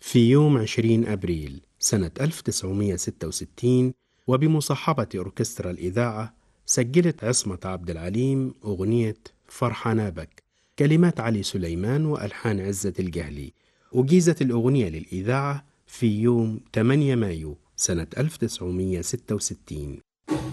في يوم 20 أبريل سنة 1966 وبمصاحبة أوركسترا الإذاعة سجلت عصمة عبد العليم أغنية فرحة بك كلمات علي سليمان وألحان عزة الجهلي أجيزت الأغنية للإذاعة في يوم 8 مايو سنة 1966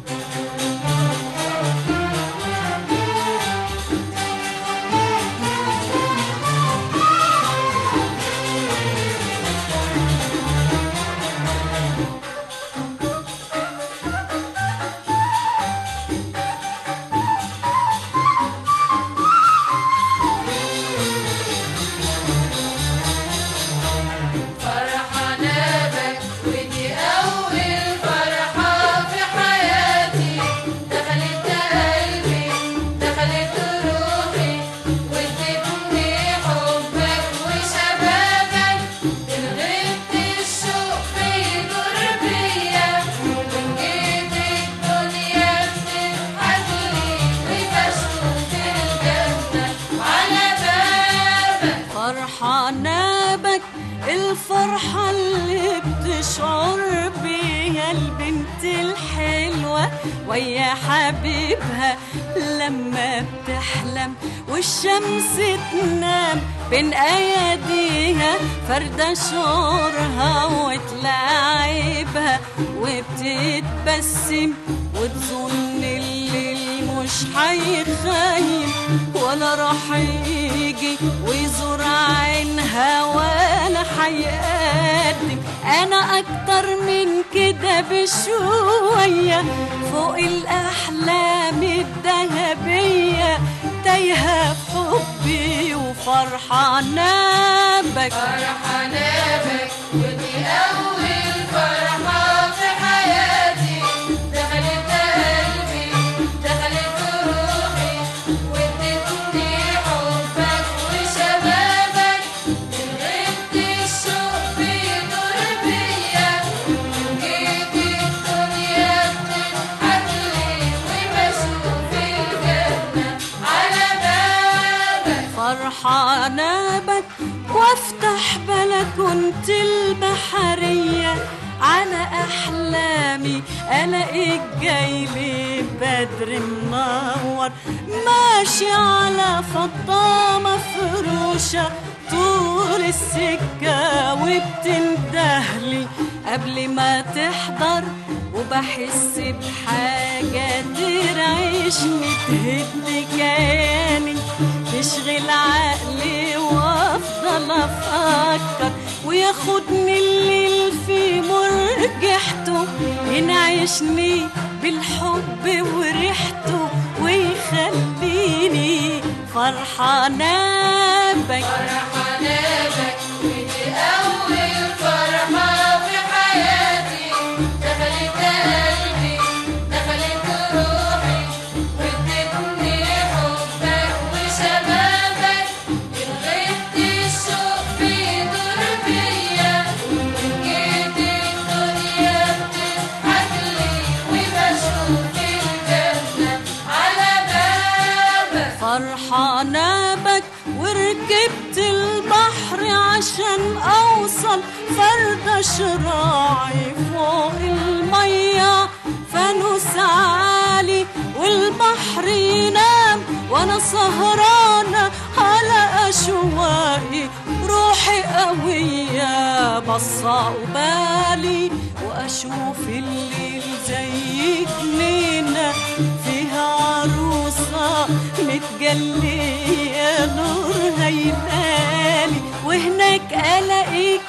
فرحانة بك ودي أول فرحة في حياتي دخلت قلبي دخلت روحي وادتني حبك وشبابك الغبت الشوق بيدور بيا من جيت الدنيا بتضحك لي وبشوف الجنة على بابك فرحانة بك الفرحة اللي بتشعر بيها البنت الحلوة ويا حبيبها لما بتحلم والشمس تنام بين اياديها فردة شعورها وتلاعبها وبتتبسم وتظن الليل مش هيخيم ولا راح يجي ويزور عينها ولا هيقدم انا اكتر من كده بشوية فوق الاحلام الذهبية تايهة في حبي وفرحانة بك فرحانة بك ودي أول فرحة في حياتي دخلت قلبي دخلت روحي وادتني حبك وشبابك الغبت الشوق بيدور بيا جيت الدنيا بتضحك لي وبشوف الجنة على بابك فرحانة بك وافتح بلكونة البحرية على أحلامي ألاقيك جايلي بدر منور ماشي على فضة مفروشة طول السكة وبتندهلي قبل ما تحضر وبحس بحاجة ترعشني تهد كياني تشغل عقلي وافضل افكر وياخدني الليل في مرجحته ينعشني بالحب وريحته ويخليني فرحانة بك فرحانة بك ودي أول فرحة في حياتي دخلت قلبي دخلت روحي وادتني حبك وشبابك الغبت الشوق بيدور بيا من جيت الدنيا بتضحك لي وبشوف الجنة على بابك فرحانة بك وركبت البحر عشان أوصل فرد شراعي فوق المية فانوس عالي والبحر ينام وأنا سهرانة على أشواقي روحي قوية بصة وبالي وأشوف الليل زي جنينة فيها عروسة متجلية نورها يبالي وهناك ألاقيك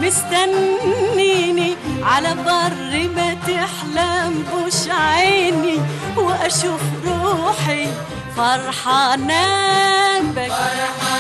مستنيني على بر ما تحلم بوش عيني وأشوف روحي فرحانة بك فرحانة